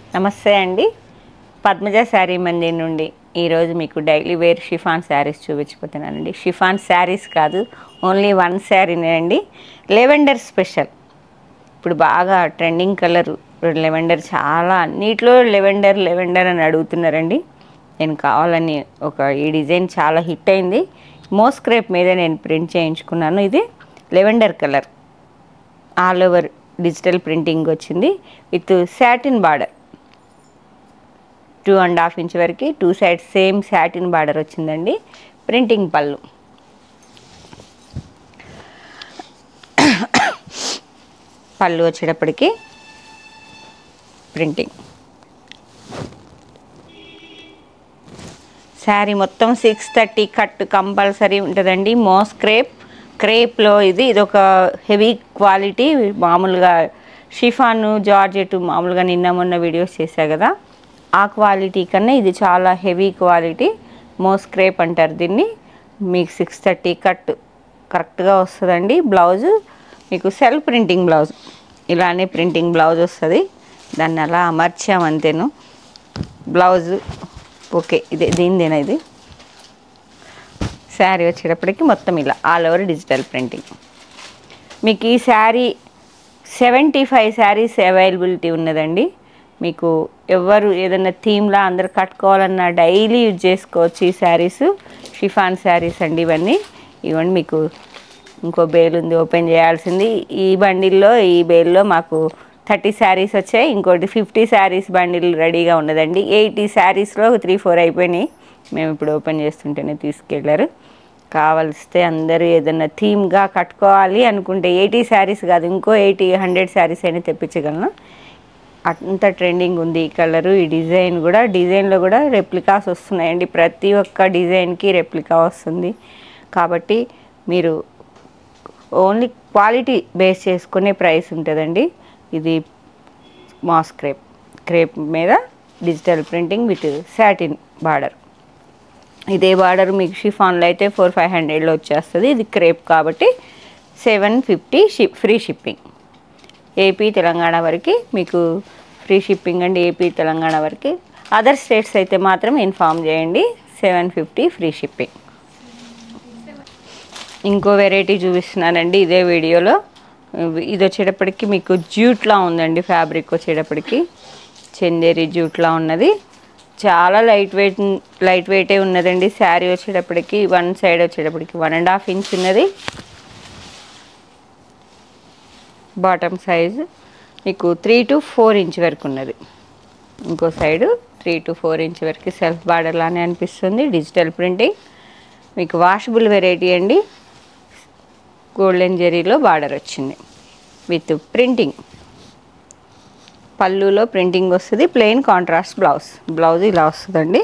నమస్తే అండి పద్మజ శారీ మందిర్ నుండి ఈరోజు మీకు డైలీ వేర్ షిఫాన్ శారీస్ చూపించిపోతున్నానండి షిఫాన్ శారీస్ కాదు ఓన్లీ వన్ శారీనే అండి లెవెండర్ స్పెషల్ ఇప్పుడు బాగా ట్రెండింగ్ కలర్ లెవెండర్ చాలా అన్నిట్లో లెవెండర్ లెవెండర్ అని అడుగుతున్నారండి నేను కావాలని ఒక ఈ డిజైన్ చాలా హిట్ అయింది మోస్క్రేప్ మీద నేను ప్రింట్ చేయించుకున్నాను ఇది lavender colour all over digital printing వచ్చింది with satin border two and half inch వరకు two sides same satin border వచ్చిందండి ప్రింటింగ్ పళ్ళు పళ్ళు వచ్చేటప్పటికి ప్రింటింగ్ శారీ మొత్తం సిక్స్ థర్టీ కట్ కంపల్సరీ ఉంటుందండి మోస్ క్రేప్ క్రేప్లో ఇది ఇది ఒక హెవీ క్వాలిటీ మామూలుగా షిఫాన్ జార్జెట్ మామూలుగా నిన్న మొన్న వీడియోస్ చేశా కదా ఆ క్వాలిటీ కన్నా ఇది చాలా హెవీ క్వాలిటీ మోస్ క్రేప్ అంటారు దీన్ని మీకు సిక్స్ థర్టీ కట్ కరెక్ట్గా వస్తుందండి బ్లౌజు మీకు సెల్ఫ్ ప్రింటింగ్ బ్లౌజ్ ఇలానే ప్రింటింగ్ బ్లౌజ్ వస్తుంది దాన్ని అలా అమర్చాం అంతేను బ్లౌజ్ ఓకే ఇదే దీనిదేనా ఇది శారీ వచ్చేటప్పటికి మొత్తం ఇలా ఆల్ ఓవర్ డిజిటల్ ప్రింటింగ్ మీకు ఈ saree seventy five sarees availability ఉన్నదండి మీకు ఎవరు ఏదైనా థీమ్లా అందరు కట్టుకోవాలన్నా డైలీ యూజ్ చేసుకోవచ్చు ఈ శారీస్ షిఫాన్ శారీస్ అండి ఇవన్నీ ఇవ్వండి మీకు ఇంకో బేల్ ఉంది ఓపెన్ చేయాల్సింది ఈ బండిల్లో ఈ బేల్లో మాకు థర్టీ శారీస్ వచ్చాయి ఇంకోటి ఫిఫ్టీ శారీస్ బండిల్ రెడీగా ఉన్నదండి ఎయిటీ శారీస్లో త్రీ ఫోర్ అయిపోయినాయి మేము ఇప్పుడు ఓపెన్ చేస్తుంటేనే తీసుకెళ్ళారు కావలిస్తే అందరూ ఏదైనా థీమ్గా కట్టుకోవాలి అనుకుంటే ఎయిటీ శారీస్ కాదు ఇంకో ఎయిటీ హండ్రెడ్ శారీస్ అయినా తెప్పించగలను అంత ట్రెండింగ్ ఉంది ఈ కలరు ఈ డిజైన్ కూడా డిజైన్లో కూడా రెప్లికాస్ వస్తున్నాయండి ప్రతి ఒక్క డిజైన్కి రెప్లికా వస్తుంది కాబట్టి మీరు ఓన్లీ క్వాలిటీ బేస్ చేసుకునే ప్రైస్ ఉంటుందండి ఇది మాస్ క్రేప్ క్రేప్ మీద digital printing with satin border ఇదే బార్డర్ మీకు షిఫాన్లో అయితే ఫోర్ ఫైవ్ హండ్రెడ్లో వచ్చేస్తుంది ఇది క్రేప్ కాబట్టి seven fifty ship free shipping AP Telangana వరకు మీకు ఫ్రీ షిప్పింగ్ అండి ఏపీ తెలంగాణ వరకు అదర్ స్టేట్స్ అయితే మాత్రం ఇన్ఫామ్ చేయండి సెవెన్ ఫిఫ్టీ ఫ్రీ షిప్పింగ్ ఇంకో వెరైటీ చూపిస్తున్నానండి ఇదే వీడియోలో ఇది వచ్చేటప్పటికి మీకు జ్యూట్లా ఉందండి ఫ్యాబ్రిక్ వచ్చేటప్పటికి చందేరి జ్యూట్లా ఉన్నది చాలా లైట్ వెయిట్ లైట్ వెయిటే ఉన్నదండి శారీ వచ్చేటప్పటికి వన్ సైడ్ వచ్చేటప్పటికి వన్ అండ్ హాఫ్ ఇంచ్ ఉన్నది బాటమ్ సైజు మీకు త్రీ టు ఫోర్ ఇంచ్ వరకు ఉన్నది ఇంకో side three to four inch వరకు సెల్ఫ్ బార్డర్ లానే అనిపిస్తుంది డిజిటల్ ప్రింటింగ్ మీకు వాషబుల్ వెరైటీ అండి గోల్డెన్ జెరీలో బార్డర్ వచ్చింది విత్ ప్రింటింగ్ పళ్ళులో ప్రింటింగ్ వస్తుంది ప్లెయిన్ కాంట్రాస్ట్ బ్లౌజ్ బ్లౌజ్ ఇలా వస్తుందండి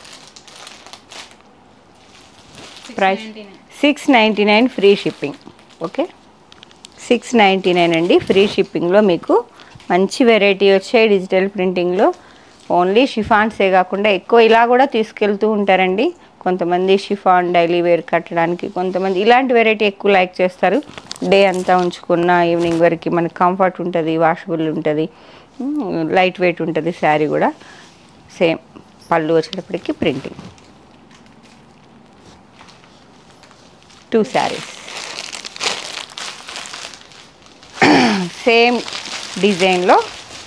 price six ninety nine free shipping okay six ninety nine అండి ఫ్రీ షిప్పింగ్లో మీకు మంచి వెరైటీ వచ్చాయి డిజిటల్ ప్రింటింగ్లో ఓన్లీ షిఫాన్సే కాకుండా ఎక్కువ ఇలా కూడా తీసుకెళ్తూ ఉంటారండి కొంతమంది షిఫాన్ డైలీ వేర్ కట్టడానికి కొంతమంది ఇలాంటి వెరైటీ ఎక్కువ లైక్ చేస్తారు డే అంతా ఉంచుకున్న ఈవినింగ్ వరకు మనకి కంఫర్ట్ ఉంటుంది వాషబుల్ ఉంటుంది లైట్ వెయిట్ ఉంటుంది శారీ కూడా సేమ్ పళ్ళు వచ్చేటప్పటికి ప్రింటింగ్ టూ శారీస్ సేమ్ డిజైన్లో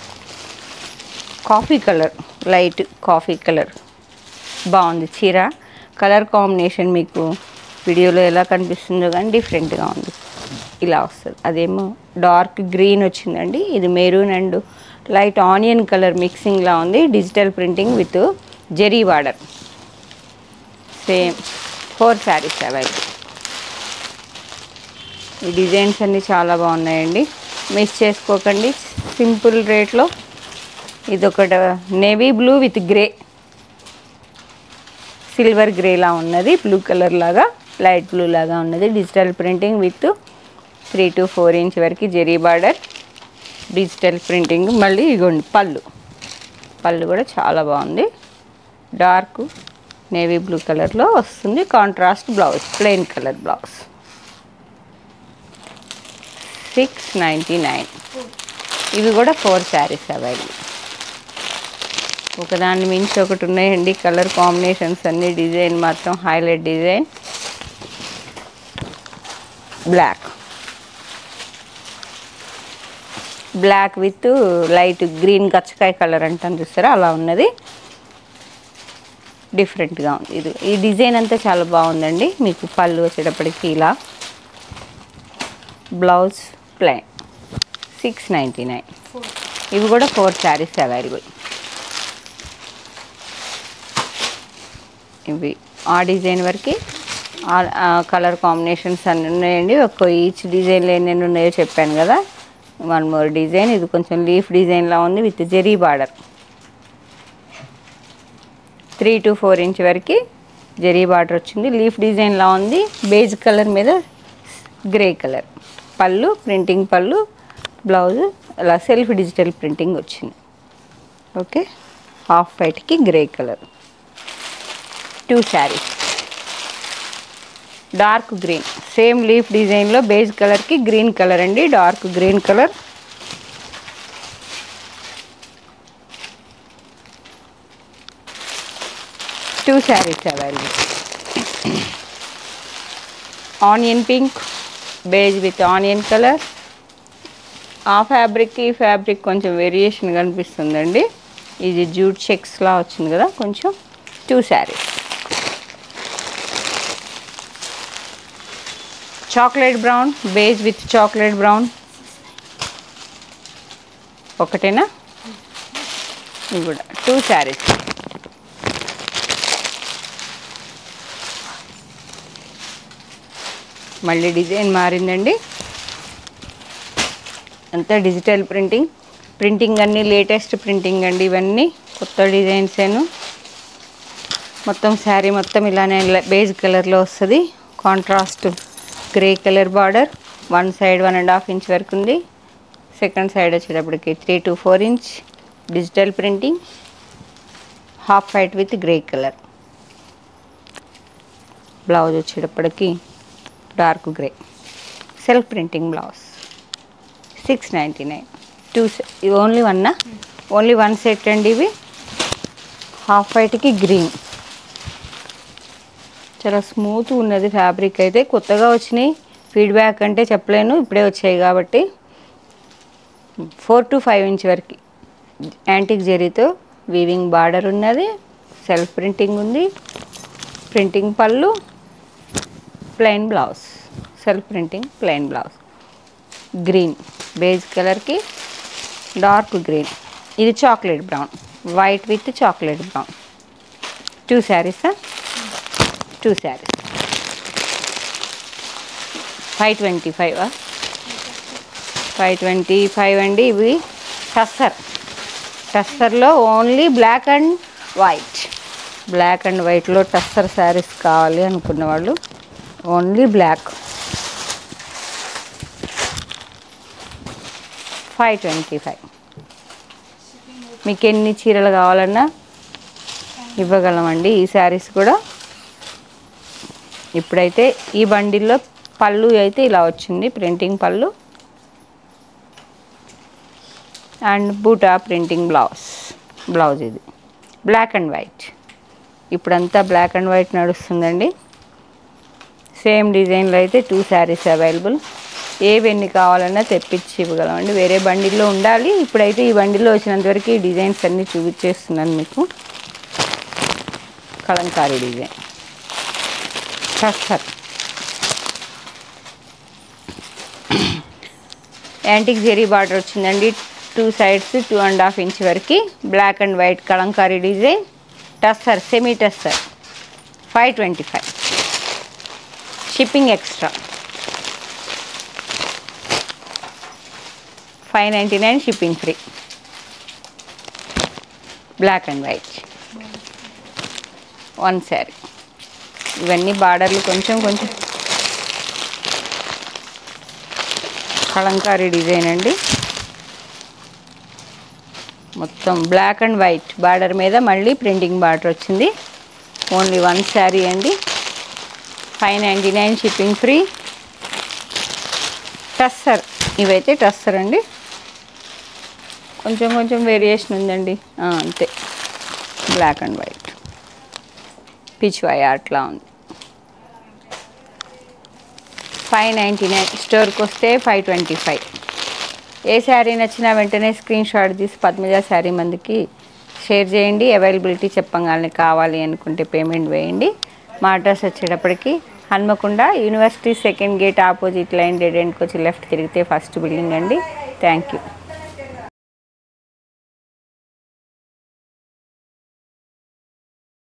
coffee colour light coffee colour బాగుంది చీర కలర్ కాంబినేషన్ మీకు వీడియోలో ఎలా కనిపిస్తుందో కానీ డిఫరెంట్గా ఉంది ఇలా వస్తుంది అదేమో డార్క్ గ్రీన్ వచ్చిందండి ఇది maroon and light onion colour మిక్సింగ్లా ఉంది digital printing with zari border same four sarees available ఈ డిజైన్స్ అన్నీ చాలా బాగున్నాయండి మిస్ చేసుకోకండి సింపుల్ రేట్లో ఇది ఒక navy blue with grey silver గ్రేలా ఉన్నది బ్లూ కలర్ లాగా లైట్ బ్లూ లాగా ఉన్నది digital printing with three to four inch వరకు జెరీ బార్డర్ డిజిటల్ ప్రింటింగ్ మళ్ళీ ఇగోండి పళ్ళు పళ్ళు కూడా చాలా బాగుంది డార్క్ నేవీ బ్లూ కలర్లో వస్తుంది contrast blouse plain colour blouse six ninety nine ఇవి కూడా ఫోర్ శారీస్ అవైలబుల్ ఒకదాన్ని మించి ఒకటి ఉన్నాయండి కలర్ కాంబినేషన్స్ అన్ని డిజైన్ మాత్రం highlight design black black with light green గచ్చకాయ కలర్ అంటాను చూస్తారా అలా ఉన్నది డిఫరెంట్గా ఉంది ఇది ఈ డిజైన్ అంతా చాలా బాగుందండి మీకు పళ్ళు వచ్చేటప్పటికి ఇలా blouse plain six ninety nine ఇవి కూడా ఫోర్ శారీస్ అవైలబుల్ ఇవి ఆ డిజైన్ వరకు ఆ కలర్ కాంబినేషన్స్ అన్నీ ఉన్నాయండి ఒక్కో ఈచ్ డిజైన్లో ఎన్ని ఉన్నాయో చెప్పాను కదా వన్ మోర్ డిజైన్ ఇది కొంచెం లీఫ్ డిజైన్లా ఉంది with zari border three to four inch వరకు జెరీ బార్డర్ వచ్చింది లీఫ్ డిజైన్లా ఉంది బేజ్ కలర్ మీద గ్రే కలర్ పళ్ళు ప్రింటింగ్ పళ్ళు బ్లౌజ్ అలా సెల్ఫ్ డిజిటల్ ప్రింటింగ్ వచ్చింది ఓకే హాఫ్ వైట్కి grey colour two sarees dark green same leaf డిజైన్లో బేజ్ కలర్కి గ్రీన్ కలర్ అండి dark green colour two sarees available onion pink beige with onion colour ఆ ఫ్యాబ్రిక్కి ఈ ఫ్యాబ్రిక్ కొంచెం వేరియేషన్ కనిపిస్తుందండి ఇది జూట్ చెక్స్లా వచ్చింది కదా కొంచెం two sarees chocolate brown beige with chocolate brown ఒకటేనా ఇవి కూడా టూ శారీస్ మళ్ళీ డిజైన్ మారిందండి అంతా డిజిటల్ ప్రింటింగ్ ప్రింటింగ్ అన్నీ లేటెస్ట్ ప్రింటింగ్ అండి ఇవన్నీ కొత్త డిజైన్సేను మొత్తం శారీ మొత్తం ఇలానే బేజ్ కలర్లో వస్తుంది contrast grey colour border one side one and half inch వరకు ఉంది సెకండ్ సైడ్ వచ్చేటప్పటికి three to four inch digital printing half white with grey colour blouse వచ్చేటప్పటికి dark grey self printing blouse six ninety nine two ఇవి only వన్నా only one set అండి ఇవి half వైట్కి green చాలా స్మూత్ ఉన్నది ఫ్యాబ్రిక్ అయితే కొత్తగా వచ్చినాయి ఫీడ్బ్యాక్ అంటే చెప్పలేను ఇప్పుడే వచ్చాయి కాబట్టి ఫోర్ టు ఫైవ్ ఇంచ్ వరకు యాంటిక్ జరీతో వీవింగ్ బార్డర్ ఉన్నది సెల్ఫ్ ప్రింటింగ్ ఉంది ప్రింటింగ్ పళ్ళు plain blouse self printing plain blouse green beige కలర్కి డార్క్ గ్రీన్ ఇది chocolate brown white with chocolate brown two శారీసా two sarees five twenty five five twenty five అండి ఇవి టస్సర్ టస్సర్లో only black and white black and వైట్లో టస్సర్ శారీస్ కావాలి అనుకున్న వాళ్ళు only black five twenty five మీకు ఎన్ని చీరలు కావాలన్నా ఇవ్వగలమండి ఈ శారీస్ కూడా ఇప్పుడైతే ఈ బండిల్లో పళ్ళు అయితే ఇలా వచ్చింది ప్రింటింగ్ పళ్ళు and buta printing blouse blouse ఇది బ్లాక్ అండ్ వైట్ ఇప్పుడంతా బ్లాక్ అండ్ వైట్ నడుస్తుందండి సేమ్ డిజైన్లో అయితే టూ శారీస్ అవైలబుల్ ఏవెన్ని కావాలన్నా తెప్పించి ఇవ్వగలమండి వేరే బండిల్లో ఉండాలి ఇప్పుడైతే ఈ బండిలో వచ్చినంతవరకు ఈ డిజైన్స్ అన్నీ చూపించేస్తున్నాను మీకు kalamkari design tussar antique zari border వచ్చిందండి two sides two and half inch వరకు black and white kalamkari design tussar semi tussar five twenty five shipping extra five ninety nine shipping free black and white one saree ఇవన్నీ బార్డర్లు కొంచెం కొంచెం కలంకారీ డిజైన్ అండి మొత్తం బ్లాక్ అండ్ వైట్ బార్డర్ మీద మళ్ళీ ప్రింటింగ్ బార్డర్ వచ్చింది ఓన్లీ వన్ శారీ అండి five ninety nine shipping free tussar ఇవైతే టస్సర్ అండి కొంచెం కొంచెం వేరియేషన్ ఉందండి ఆ, అంతే బ్లాక్ అండ్ వైట్ పిచ్వాయ్ అట్లా ఉంది ఫైవ్ నైంటీ నైన్ స్టోర్కి వస్తే ఫైవ్ ట్వంటీ ఫైవ్ ఏ శారీ నచ్చినా వెంటనే స్క్రీన్ షాట్ తీసి పద్మజ శారీ మందికి షేర్ చేయండి అవైలబిలిటీ చెప్పగానే కావాలి అనుకుంటే పేమెంట్ వేయండి మా అడ్రస్ వచ్చేటప్పటికి Hanamkonda university second gate opposite line dead ఎండ్కి వచ్చి లెఫ్ట్ తిరిగితే ఫస్ట్ బిల్డింగ్ అండి థ్యాంక్ యూ